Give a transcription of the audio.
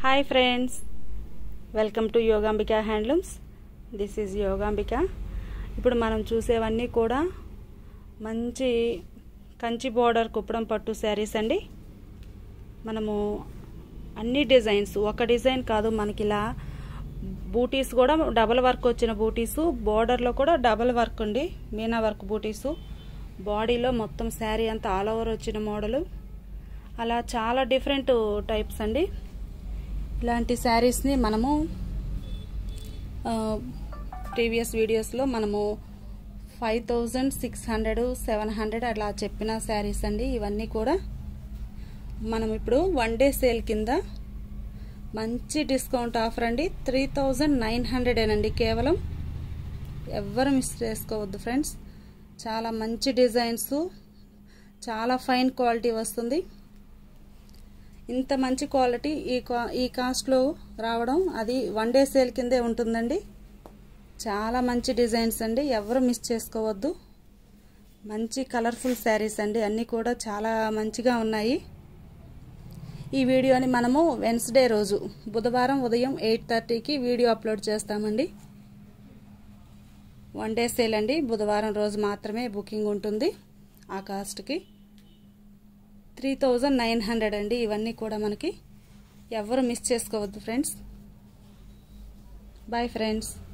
hi friends welcome to Yogambika handlooms this is Yogambika ఇప్పుడు మనం చూసేవన్నీ కూడా మంచి కంచి బోర్డర్ కుప్పడం పట్టు శారీస్ అండి మనము అన్ని డిజైన్స్ ఒక డిజైన్ కాదు మనకి ఇలా బూటీస్ కూడా డబల్ వర్క్ వచ్చిన బూటీసు బోర్డర్లో కూడా డబల్ వర్క్ అండి మీనా వర్క్ బూటీసు బాడీలో మొత్తం శారీ అంతా ఆల్ ఓవర్ వచ్చిన మోడలు అలా చాలా డిఫరెంట్ టైప్స్ అండి ఇలాంటి శారీస్ని మనము ప్రీవియస్ వీడియోస్లో మనము five thousand six hundred seven hundred అలా చెప్పిన శారీస్ అండి ఇవన్నీ కూడా మనం ఇప్పుడు వన్ డే సేల్ కింద మంచి డిస్కౌంట్ ఆఫర్ అండి త్రీ థౌజండ్ నైన్ హండ్రెడేనండి కేవలం ఎవ్వరు మిస్ చేసుకోవద్దు ఫ్రెండ్స్ చాలా మంచి డిజైన్స్ చాలా ఫైన్ క్వాలిటీ వస్తుంది ఇంత మంచి క్వాలిటీ ఈ ఈ కాస్ట్లో రావడం అది వన్ డే సేల్ కిందే ఉంటుందండి చాలా మంచి డిజైన్స్ అండి ఎవరు మిస్ చేసుకోవద్దు మంచి కలర్ఫుల్ శారీస్ అండి అన్నీ కూడా చాలా మంచిగా ఉన్నాయి ఈ వీడియోని మనము వెన్స్డే రోజు బుధవారం ఉదయం ఎయిట్ థర్టీకి వీడియో అప్లోడ్ చేస్తామండి వన్ డే సేల్ అండి బుధవారం రోజు మాత్రమే బుకింగ్ ఉంటుంది ఆ కాస్ట్కి త్రీ థౌజండ్ నైన్ హండ్రెడ్ అండి ఇవన్నీ కూడా మనకి ఎవరు మిస్ చేసుకోవద్దు ఫ్రెండ్స్ బాయ్ ఫ్రెండ్స్